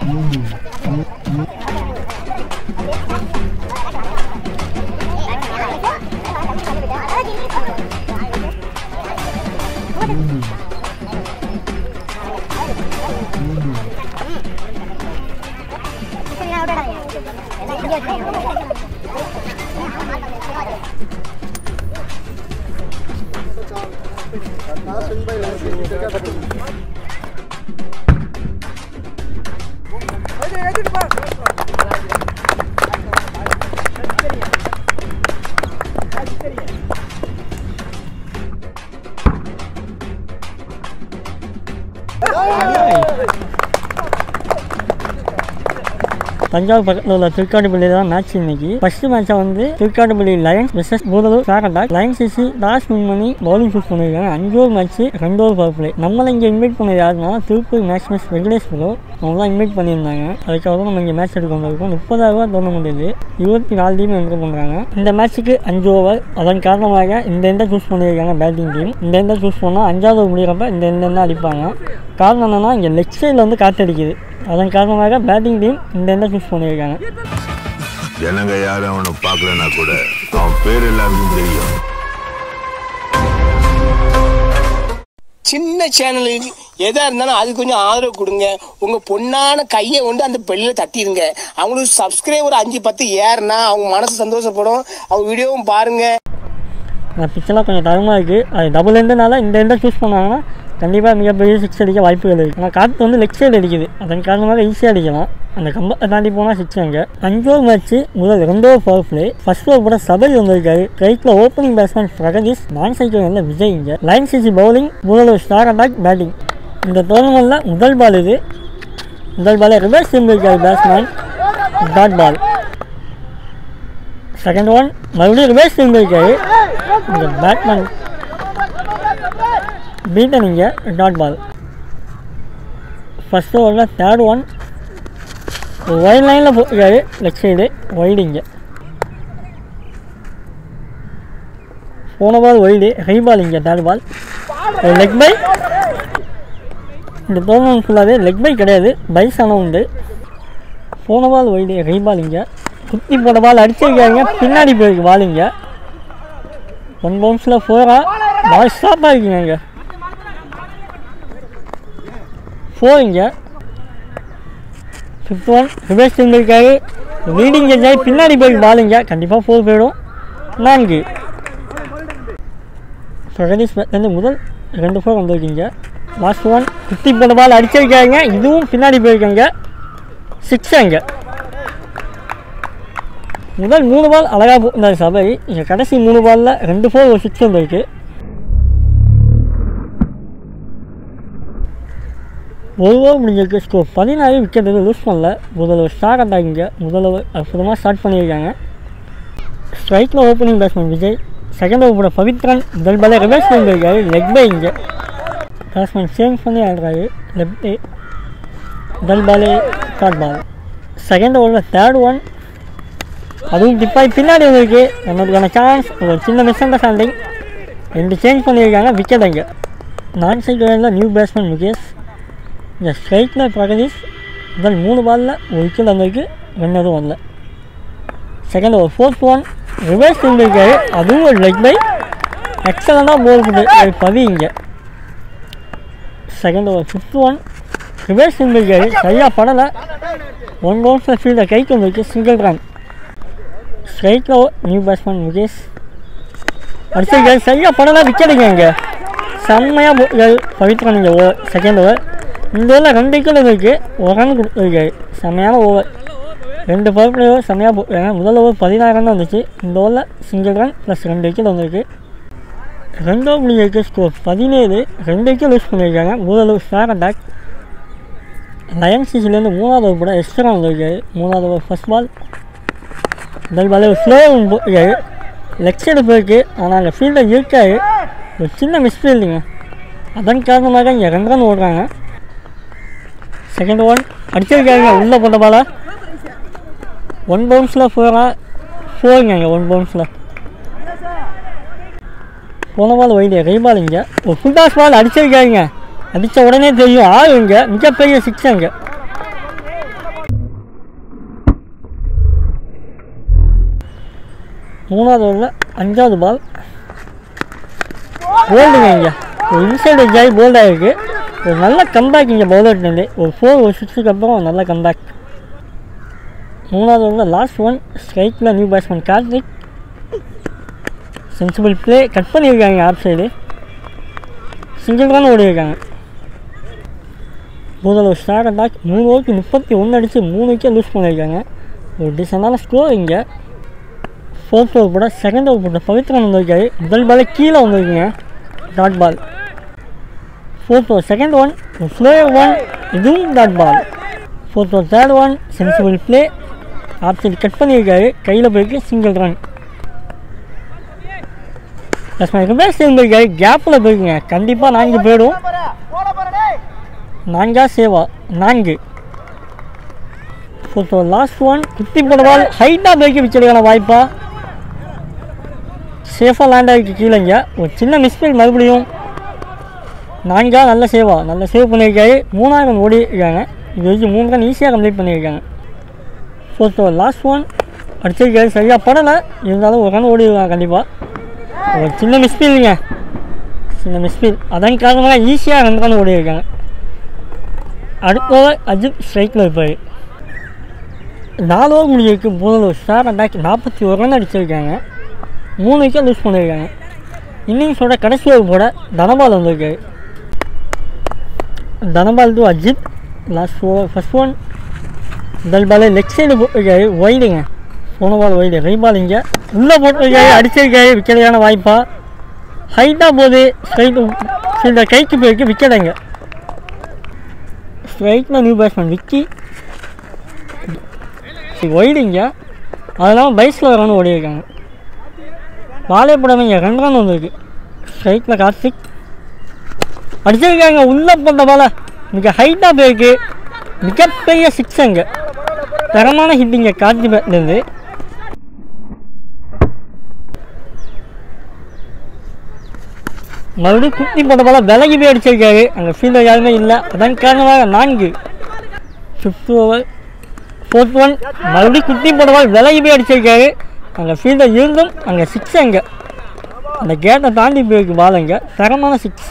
தஞ்சாவூர் பக்கத்தில் உள்ள திருக்காட்டுப்பள்ளி தான் மேட்ச் இன்னைக்கு ஃபர்ஸ்ட் மேட்சை வந்து Thirukattupalli lions versus Budalur star attack lions CC toss win பண்ணி பவுலிங் சூஸ் பண்ணியிருக்காங்க அஞ்சு ஓவர் மேட்ச் ரெண்டு ஓவர் பவர் பிளே நம்மளை இங்கே இன்வைட் பண்ணது யாருன்னா Tiruppur match match Venkatesh bro அவங்க தான் இன்வைட் பண்ணியிருந்தாங்க அதுக்காக தான் நம்ம இங்கே மேட்ச் எடுக்க வந்திருக்கோம் முப்பதாயிரரூபா டோர்னமெண்ட் இது இருபத்தி நாலு டீம் என்ட்ரு பண்ணுறாங்க இந்த மேட்ச்சுக்கு அஞ்சு ஓவர் அதன் காரணமாக இந்த எண்டை சூஸ் பண்ணியிருக்காங்க பேட்டிங் டீம் இந்த எண்டை சூஸ் பண்ணால் அஞ்சாவது over முடிகிறப்ப இந்த எண்டை தான் அடிப்பாங்க காரணம் என்னன்னா இங்கே லெக் சைடில் வந்து காற்றடிக்குது அதன் காரணமாக பேட்டிங் டீம் இந்த எண்டை சூஸ் பண்ணியிருக்காங்க ஜனங்க யாரும் அவனை பார்க்கலனா கூட அவன் பேர் எல்லாருக்கும் தெரியும் சின்ன சேனலுக்கு எதா இருந்தாலும் அது கொஞ்சம் ஆதரவு கொடுங்க உங்க பொண்ணான கையை கொண்டு அந்த பெல்லில் தட்டிடுங்க அவங்களுக்கு சப்ஸ்கிரைபர் அஞ்சு பத்து ஏறுனா அவங்க மனசு சந்தோஷப்படும் அவங்க வீடியோவும் பாருங்க அந்த பிச்செல்லாம் கொஞ்சம் தரமாக இருக்குது அது டபுள் எண்டுனால இந்த எண்டை சூஸ் பண்ணாங்கன்னா கண்டிப்பாக மிகப்பெரிய சிக்ஸ் அடிக்க வாய்ப்புகள் இருக்குது ஆனால் காற்று வந்து லெக் சைடு அடிக்குது அதன் காரணமாக ஈஸியாக அடிக்கலாம் அந்த கம்பத்தை தாண்டி போனால் சிக்ஸ் அங்கே அஞ்சு ஓவர் மேட்ச்சு முதல் ரெண்டு over power play first over கூட சபரி வந்திருக்காரு ரைட்டில் ஓப்பனிங் பேட்ஸ்மேன் பிரகதீஷ் நான் சைக்கிள் வந்து விஜய் இங்கே லைன் சிசி பவுலிங் முதல் ஸ்டார் அட்டாக் பேட்டிங் இந்த டோர்னமெண்ட்டில் முதல் பால் இது முதல் பாலே ரிவர்ஸ் திரும்பியிருக்காரு batsman dot ball second one மறுபடியும் ரிவர்ஸ் திரும்பியிருக்காரு இந்த பேட்மேன் பீட்டன் இங்கே டாட் பால் ஃபஸ்ட் ஓவரில் தேர்ட் ஒன் ஒயிட் லைனில் போயிருக்காரு லெஃப்ட் சைடு ஒய்டு இங்கே போன பால் ஒய்டு ஹை பால் இங்கே தேர்ட் பால் லெக் பை இந்த டோர்னமெண்ட் ஃபுல்லாகவே லெக் பை கிடையாது பைஸ் ஆனால் உண்டு போன பால் ஒய்டு ஹை பால் இங்கே குத்தி போட்ட பால் அடிச்சிருக்காங்க பின்னாடி போயிருக்கு பால் இங்கே ஒன் பவுன்ஸில் ஃபோரா பால் ஸ்டாப்பாக இருக்குங்க இங்கே ஃபோர் இங்கே ஃபிஃப்த் ஒன் ரிவர்ஸ் இருந்திருக்காரு லீடிங் ஆகி பின்னாடி போய் பாலுங்க கண்டிப்பாக ஃபோர் போயிடும் நான்கு பிரகதீஷ் வந்து முதல் ரெண்டு ஃபோர் வந்திருக்கீங்க லாஸ்ட் ஒன் ஃபிஃப்டி போன பால் அடிச்சிருக்காங்க இதுவும் பின்னாடி போயிருக்காங்க சிக்ஸ் அங்கே முதல் மூணு பால் அழகாக போயிருந்தார் சபை இங்கே கடைசி மூணு பாலில் ரெண்டு ஃபோர் ஒரு சிக்ஸ் வந்திருக்கு ஒரு ஓவர் முடிஞ்சிருக்கு ஸ்கோர் பதினாறு விக்கெட் எதுவும் லூஸ் பண்ணல முதல்வர் ஸ்டார்ட் அட்டாக்கிங்க முதல்வர் அற்புதமாக ஸ்டார்ட் பண்ணியிருக்காங்க ஸ்ட்ரைக்கில் opening batsman Vijay second over போட பவித்ரன் முதல் பாலே ரிவர்ஸ் பண்ணியிருக்காரு லெக் பை இங்கே பேட்ஸ்மேன் சேஞ்ச் பண்ணி ஆடுறாரு லெஃப்ட் முதல் பாலே ஷார்ட் பால் செகண்ட் ஓவரில் தேர்ட் ஒன் அதுவும் டிப்பாய் பின்னாடி வந்திருக்கு நம்மளுக்கான சான்ஸ் ஒரு சின்ன மிஸ் அண்டர்ஸ்டாண்டிங் ரெண்டு சேஞ்ச் பண்ணியிருக்காங்க விக்கெட் அங்கே நான் சைக்கிளில் நியூ பேட்ஸ்மேன் முகேஷ் இந்த ஸ்ட்ரைக்கில் பிரகதீஷ் முதல் மூணு பாலில் ஒரு விக்கெட் வந்திருக்கு ரெண்டு எதுவும் வரல second over fourth one reverse இருந்திருக்காரு அதுவும் ஒரு லெக் பை எக்ஸலண்ட்டாக போல் பண்ணி பவி இங்கே second over fifth one reverse இருந்திருக்காரு சரியாக படலை ஒன் பவுன்ஸில் ஃபீல்டை கைக்கு வந்திருக்கு சிங்கிள் ரன் ஸ்ட்ரைக்கில் நியூ பேட்ஸ்மேன் முகேஷ் அடிச்சிருக்காரு சரியாக படலை விக்கெட்டுங்க இங்கே செம்மையாக போயிருக்காரு பவித்ரன் இங்கே ஓவர் செகண்ட் ஓவர் இந்த ஓவரில் ரெண்டு விக்கெட் இருக்குது ஒரு ரன் கொடுத்துருக்காரு செம்மையான ஓவர் ரெண்டு பவர் பிளே ஓவர் செம்மையாக போயிருக்காங்க முதல் ஓவர் பதினாறு ரன் வந்துச்சு இந்த ஓவரில் சிங்கிள் ரன் ப்ளஸ் ரெண்டு விக்கெட் வந்திருக்கு ரெண்டு ஓவர் முடிஞ்சிருக்கு ஸ்கோர் பதினேழு ரெண்டு விக்கெட் லூஸ் பண்ணியிருக்காங்க முதல் ஓவர் ஸ்டார் அட்டாக் லயன் சிசிலேருந்து மூணாவது ஓவர் கூட எக்ஸ்ட்ரா வந்திருக்காரு மூணாவது ஓவர் ஃபஸ்ட் பால் முதல் பால் ஸ்லோ போயிருக்காரு லெக் சைடு போயிருக்கு ஆனால் அங்கே ஃபீல்டர் இருக்காரு ஒரு சின்ன மிஸ்ஃபீல்டுங்க அதன் காரணமாக இங்கே ரெண்டு ரன் ஓடுறாங்க செகண்ட் ஒன் அடிச்சிருக்காங்க உள்ளே போட்ட பால ஒன் பவுன்ஸில் ஃபோரா ஃபோருங்க இங்கே ஒன் பவுன்ஸில் போன பால் வைடிய கை பால் இங்கே ஒரு ஃபுல் டாஸ் பால் அடிச்சிருக்காங்க அடித்த உடனே தெரியும் ஆள் இங்கே மிகப்பெரிய சிக்ஸ் அங்கே மூணாவது ஓவரில் அஞ்சாவது பால் போல்டுங்க இங்கே ஒரு இன்சைடு ஜாய் போல்டாக இருக்குது ஒரு நல்ல கம்பேக் இங்கே பவுலர்லேருந்து ஒரு ஃபோர் ஒரு சிக்ஸுக்கு அப்புறம் ஒரு நல்ல கம்பேக் மூணாவது ஓவரில் லாஸ்ட் ஒன் ஸ்ட்ரைக்கில் new batsman Karthik sensible play cut பண்ணியிருக்காங்க ஆப் சைடு சிங்கிள் ரன் ஓடிருக்காங்க முதல்ல ஒரு ஸ்டார் அட்டாக் மூணு ஓவருக்கு முப்பத்தி ஒன்று அடித்து மூணு விக்கெட் லூஸ் பண்ணியிருக்காங்க ஒரு டிசெண்டான ஸ்கோர் இங்கே ஃபோர்த் ஓவர் போட செகண்ட் ஓவர் போட்ட பவித்ரன் வந்திருக்காரு முதல் பாலே கீழே வந்திருக்குங்க dot ball fourth over second one slow one இதுவும் dot ball fourth over third one sensible play off side cut பண்ணியிருக்காரு கையில் போயிருக்கு சிங்கிள் ரன் லட்சுமணி ரிவர்ஸ் இருந்திருக்காரு கேப்பில் போயிருக்குங்க கண்டிப்பாக நான்கு போயிடும் நான்கா சேவா நான்கு ஸோ லாஸ்ட் ஒன் குத்தி போடுவால் ஹைட்டாக போய்க்கு விக்கிறதுக்கான வாய்ப்பா சேஃபாக லேண்ட் ஆகிருக்கு கீழேங்க ஒரு சின்ன மிஸ்டேக் மறுபடியும் நான்கா நல்ல சேவா நல்ல சேவ் பண்ணியிருக்காரு மூணாயிரம் ஓடி இருக்காங்க இது வரைக்கும் மூணு ரன் ஈஸியாக கம்ப்ளீட் பண்ணியிருக்காங்க ஸோ லாஸ்ட் ஒன் அடிச்சிருக்காரு சரியாக படலை இருந்தாலும் ஒரு ரன் ஓடி இருக்காங்க கண்டிப்பாக ஒரு சின்ன மிஸ்பீல்ங்க சின்ன மிஸ்பீல் அதன் காரணமாக ஈஸியாக ரன் ரன் ஓடி இருக்காங்க அடுத்தவர் அஜித் ஸ்ட்ரைக்கில் இருப்பார் நாலு ஓவர் முடிஞ்சிருக்கு முதல் ஒரு ஸ்டார் அட்டாக் நாற்பத்தி ஒரு ரன் அடிச்சிருக்காங்க மூணு விக்கெட் லூஸ் பண்ணியிருக்காங்க இன்னிங்ஸோட கடைசி ஓவர் போட தனபால் வந்திருக்காரு Dhanapal to Ajith last over first one முதல் பால் லெக் சைடு போட்டிருக்காரு ஒய்டுங்க போன பால் ஒய்டு ரை பால் இங்கே உள்ளே போட்டிருக்காரு அடிச்சிருக்காரு விக்கெட்டான வாய்ப்பா ஹைட்டாக போகுது ஸ்ட்ரைட் ஃபீல்டர் கைக்கு போயிருக்கு விக்கெட்டுங்க ஸ்ட்ரைட்டில் நியூ பேட்ஸ்மேன் விக்கி ஒய்டுங்க அதெல்லாம் பைஸில் ரன் ஓடிருக்காங்க வாழை படமைங்க ரெண்டு ரன் வந்திருக்கு ஸ்ட்ரைட்டில் கார்த்திக் அடிச்சிருக்காங்க உள்ளே போட்ட பால மிக ஹைட்டாக போயிருக்கு மிகப்பெரிய சிக்ஸ் அங்கே தரமான ஹிட்டிங்க கார்த்தி பேட்லேருந்து மறுபடியும் குத்தி போட்ட பால விலகி போய் அடிச்சிருக்காரு அங்கே ஃபீல்டர் யாருமே இல்லை அதன் காரணமாக நான்கு ஃபிஃப்த் ஓவர் ஃபோர்த் ஒன் மறுபடியும் குத்தி போட்ட பால் விலகி போய் அடிச்சிருக்காரு அங்கே ஃபீல்டர் இருந்தும் அங்கே சிக்ஸ் அங்கே அந்த கேட்டை தாண்டி போயிருக்கு பால் அங்கே தரமான six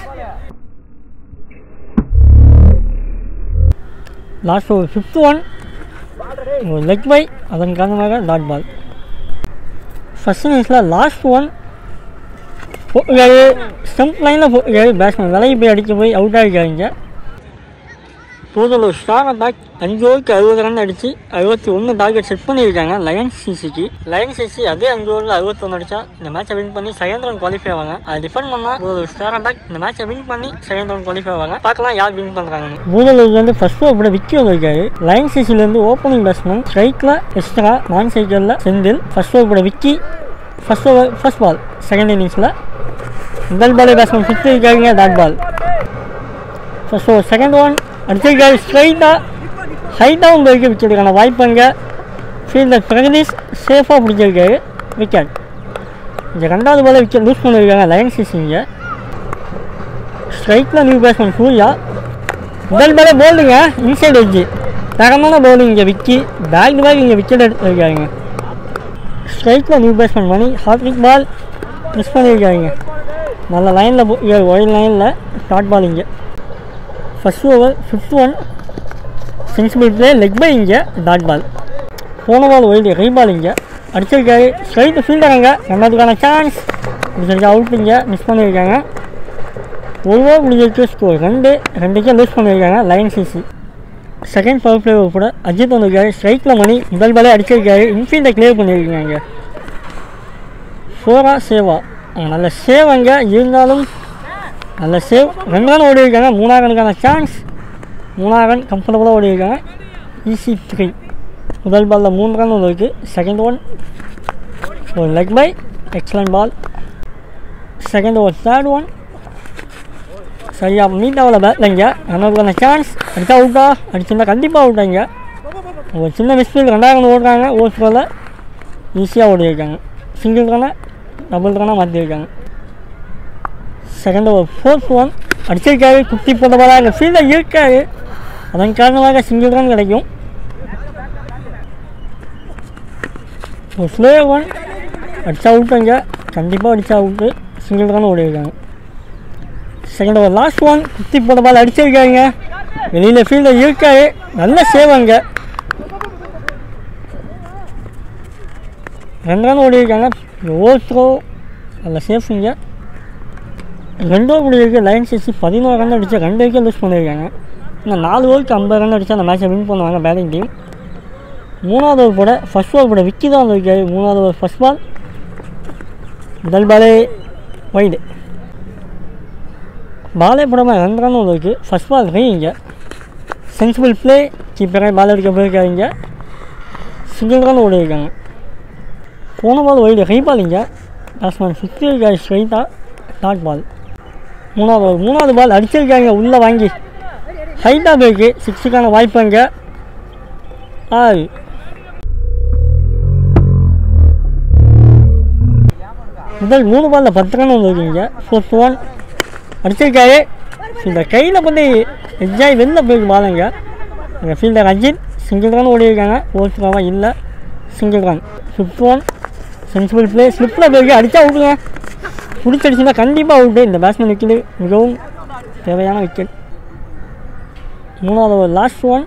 last over fifth one ஒரு லெக் பை அதன் காரணமாக டாட் பால் ஃபஸ்ட் இன்னிங்ஸில் லாஸ்ட் ஒன் போட்டுக்காரு ஸ்டம்ப் லைனில் போட்டுக்காரு பேட்ஸ்மேன் விலகி போய் அடிக்க போய் அவுட் ஆகிருக்காருங்க டோட்டல் ஒரு ஸ்டார் அட்டாக் அஞ்சு ஓவருக்கு அறுபது ரன் அடித்து அறுபத்தி ஒன்று டார்கெட் செட் பண்ணியிருக்காங்க லயன்ஸ் சிசிக்கு லயன்ஸ் சிசி அதே அஞ்சு ஓவரில் அறுபத்தொன்று அடிச்சா இந்த மேட்சை வின் பண்ணி செகண்ட் ரன் குவாலிஃபை ஆவாங்க அதை டிஃபெண்ட் பண்ணால் ஒரு ஸ்டார் அட்டாக் இந்த மேட்சை வின் பண்ணி செகண்ட் ரன் குவாலிஃபை ஆவாங்க பார்க்கலாம் யார் வின் பண்ணுறாங்க மூதலூர்ல இருந்து ஃபர்ஸ்ட் ஓவர் கூட விக்கி வந்திருக்காரு லயன்ஸ் சிசிலேருந்து ஓப்பனிங் பேட்ஸ்மேன் ஸ்ட்ரைக்கில் எக்ஸ்ட்ரா நான் சைக்கிளில் செந்தில் ஃபர்ஸ்ட் ஓவர் கூட Vicky first over first ball second இன்னிங்ஸில் முதல் பாலே பேட்ஸ்மேன் சுற்றி இருக்காருங்க dot ball first over second one அடிச்சிருக்காரு ஸ்ட்ரைட்டாக ஹைட்டாகவும் போய்க்கு விக்கெட்டுக்கான வாய்ப்பு அங்கே ஃபீல்டர் பிரகதீஷ் சேஃபாக பிடிச்சிருக்காரு விக்கெட் இந்த ரெண்டாவது பால் விக்கெட் லூஸ் பண்ணியிருக்காங்க லயன்ஸ் இங்கே ஸ்ட்ரைக்கில் நியூ பேட்ஸ்மேன் சூர்யா முதல் பாலே போல்டுங்க இன்சைட் வச்சு தரமான பவுலிங் இங்கே விக்கி பேக் டு பேக் இங்கே விக்கெட் எடுத்துருக்காருங்க ஸ்ட்ரைக்கில் new batsman Mani hattrick ball miss பண்ணியிருக்காருங்க நல்ல லைனில் ஒயில் லைனில் ஷார்ட் பால் இங்கே first over fifth one sensible play leg bye இங்கே டாட் பால் போன பால் ஒயிடு கை பால் இங்கே அடிச்சிருக்காரு ஸ்ட்ரைட்டு ஃபீல்டருங்க ரெண்டாவதுக்கான சான்ஸ் முடிச்சிருக்கா அவுட் இங்கே மிஸ் பண்ணியிருக்காங்க ஒரு ஓவர் முடிஞ்சிருக்கு ஸ்கோர் ரெண்டு ரெண்டுக்கே லூஸ் பண்ணியிருக்காங்க line CC second power play கூட அஜித் வந்திருக்காரு ஸ்ட்ரைக்கில் மணி முதல் பாலே அடிச்சிருக்காரு இன்ஃபீல்டை கிளியர் பண்ணியிருக்காங்க ஃபோரா சேவா நல்ல சேவ் அங்கே இருந்தாலும் நல்ல சேவ் ரெண்டு ரன் ஓடி இருக்காங்க மூணாயிரம் ரனுக்கான சான்ஸ் மூணாயிரம் ரன் கம்ஃபர்டபுளாக ஓடி இருக்காங்க ஈஸி த்ரீ முதல் பாலில் மூணு ரன் ஒன்று இருக்குது செகண்ட் ஒன் ஒரு leg bye excellent ball second over third one சரியா மீட் ஆகல பேட்லைங்க ரன்னுக்கான சான்ஸ் அடித்தா அவுட்டா அடிச்சிருந்தா கண்டிப்பாக அவுட்டாங்க ஒரு சின்ன மிஸ்பீல் ரெண்டாயிரம் ஓடுறாங்க ஓவர் ஈஸியாக ஓடி இருக்காங்க சிங்கிள் ரனை டபுள் ரனாக மாற்றிருக்காங்க செகண்ட் ஓவர் ஃபோர்த் ஒன் அடிச்சிருக்காரு குத்தி போட்ட பாலா அங்கே ஃபீல்டில் இருக்காரு அதன் காரணமாக சிங்கிள் ரன் கிடைக்கும் ஒரு ஸ்லோ ஒன் அடிச்சா அவுட்டுங்க கண்டிப்பாக அடிச்சா அவுட்டு சிங்கிள் ரன் ஓடிருக்காங்க செகண்ட் ஓவர் லாஸ்ட் ஒன் குத்தி போட பால் அடிச்சிருக்காங்க வெளியில் ஃபீல்டில் இருக்காரு நல்ல சேவாங்க ரெண்டு ரன் ஓடிருக்காங்க ஓவர் த்ரோ நல்ல சேஃபுங்க ரெண்டு ஓவர் முடியிருக்கு லைன் சிக்ஸ் பதினோரு ரன் அடிச்சு ரெண்டு விக்கெட் லூஸ் பண்ணியிருக்காங்க இன்னும் நாலு ஓவருக்கு ஐம்பது ரன் அடிச்சு அந்த மேட்சை வின் பண்ணுவாங்க பேட்டிங் டீம் மூணாவது ஓவர் கூட ஃபர்ஸ்ட் ஓவர் கூட விக்கி தான் இருக்காரு மூணாவது ஓவர் ஃபர்ஸ்ட் பால் முதல் பாலே வைடு பாலே போடாமல் ரெண்டு ரன் ஒன்று இருக்குது ஃபர்ஸ்ட் பால் ரீங்க சென்சிபிள் ப்ளே கீப்பரே பால் அடிக்க போயிருக்காங்க சிங்கிள் ரன் ஓடிருக்காங்க போன பால் வைடு ஹை பாலிங்க பேட்ஸ்மேன் சுற்றி இருக்காரு ஸ்ட்ரைட்டாக டாட் பால் மூணாவது ball. மூணாவது பால் அடிச்சிருக்காங்க உள்ளே வாங்கி ஹைட்டாக போயிருக்கு சிக்ஸுக்கான வாய்ப்பு அங்கே ஆறு முதல் மூணு பாலில் பத்து ரன் வந்துருக்கீங்க ஃபோர்த் ஒன் அடிச்சிருக்காரு இந்த கையில் பண்ணி என்ஜாய் வெளில போயிருக்கு பாலுங்க எங்கள் ஃபீல்டர் அஜித் சிங்கிள் ரன் ஓடிருக்காங்க ஓட்டுறாவா இல்லை single run fifth one sensible play ஸ்லிப்பில் போயிருக்கு அடித்தா அவுட்டுங்க பிடிச்சடிச்சுன்னா கண்டிப்பாக அவுட்டு இந்த பேட்ஸ்மேன் விக்கெட்டு மிகவும் தேவையான விக்கெட் மூணாவது ஒரு லாஸ்ட் ஒன்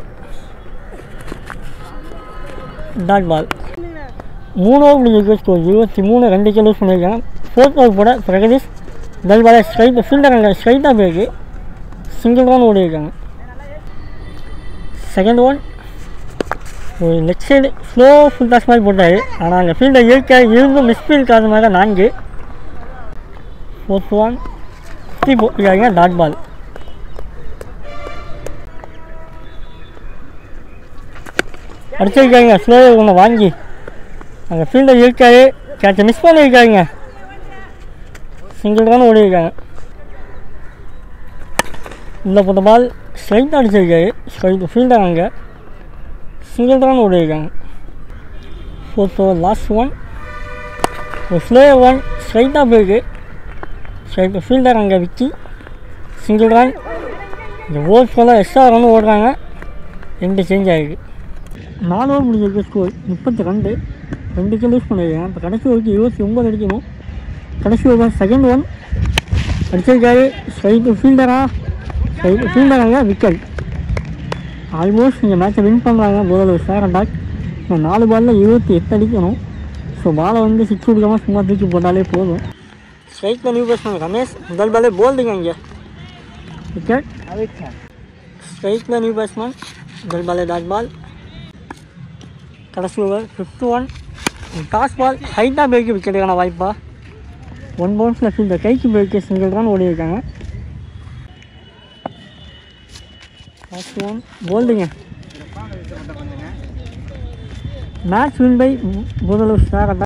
டாட் பால் மூணு ஓவர் முடிஞ்சிருக்கு ஸ்கோர் இருபத்தி மூணு ரெண்டு விக்கெட் லூஸ் பண்ணியிருக்காங்க ஃபோர்த் ஓவர் போட பிரகதீஷ் முதல் பாலை ஸ்ட்ரைட் ஃபீல்டர் அங்கே ஸ்ட்ரைட்டாக போயிருக்கு சிங்கிள் ரன் ஓடிருக்காங்க செகண்ட் ஒன் ஒரு left side slow full toss மாதிரி போட்டார் ஆனால் அங்கே ஃபீல்டர் இருக்க இருந்தும் மிஸ்ஃபீல்ட் காரணமாக நான்கு ஃபோர்த் ஒன் சுற்றி போட்டிருக்காங்க டாட் பால் அடிச்சிருக்காங்க ஸ்லோ ஒன்று வாங்கி அங்கே ஃபீல்டர் இருக்காரு கேட்சை மிஸ் பண்ணியிருக்காங்க சிங்கிள் ரன் ஓடிருக்காங்க உள்ள போட்ட பால் ஸ்ட்ரைட்டாக அடிச்சிருக்காரு ஸ்ட்ரைட் ஃபீல்டர் அங்கே சிங்கிள் ரன் ஓடிருக்காங்க ஃபோர்த் ஓவர் லாஸ்ட் ஒன் ஒரு ஸ்லோ ஒன் ஸ்ட்ரைட்டாக போயிருக்கு ஸ்ட்ரைட் ஃபீல்டர் அங்கே விக்கி சிங்கிள் ரன் இந்த ஓவர் ஃபுல்லாக எக்ஸ்ட்ரா ரன் ஓடுறாங்க ரெண்டு சேஞ்ச் ஆகிருக்கு நாலு ஓவர் முடிஞ்சிருக்கு ஸ்கோர் முப்பத்தி ரெண்டு ரெண்டு விக்கெட் லூஸ் பண்ணியிருக்கேன் இப்போ கடைசி ஓவருக்கு இருபத்தி ஒம்பது அடிக்கணும் கடைசி ஓவர் செகண்ட் ஒன் அடிச்சிருக்காரு ஸ்ட்ரைட்டு ஃபீல்டரா ஸ்ட்ரைட்டு ஃபீல்டராங்க விக்கெட் ஆல்மோஸ்ட் இந்த மேட்சை வின் பண்ணுறாங்க முதல்ல சேர் பேக் இந்த நாலு பாலில் இருபத்தி எட்டு அடிக்கணும் ஸோ பாலை வந்து சிக்ஸ் கொடுக்காம சும்மா தூக்கி போட்டாலே போதும் ஸ்ட்ரைட்டில் நியூ பேட்ஸ்மேன் ரமேஷ் முதல் பாலே போல்டுங்க இங்கே விக்கெட் ஸ்ட்ரைட்டில் நியூ பேட்ஸ்மேன் முதல் பாலே டாட் பால் கடைசி over fifth one toss ball ஹைட்டாக போய்க்கு விக்கெட்டுக்கான வாய்ப்பா ஒன் பவுன்ஸில் ஃபீல்டர் கைக்கு போய்க்கு சிங்கிள் ரன் ஓடி இருக்காங்க லாஸ்ட் ஒன் போல்டுங்க மேட்ச் வின் பை முதல்வர் சார்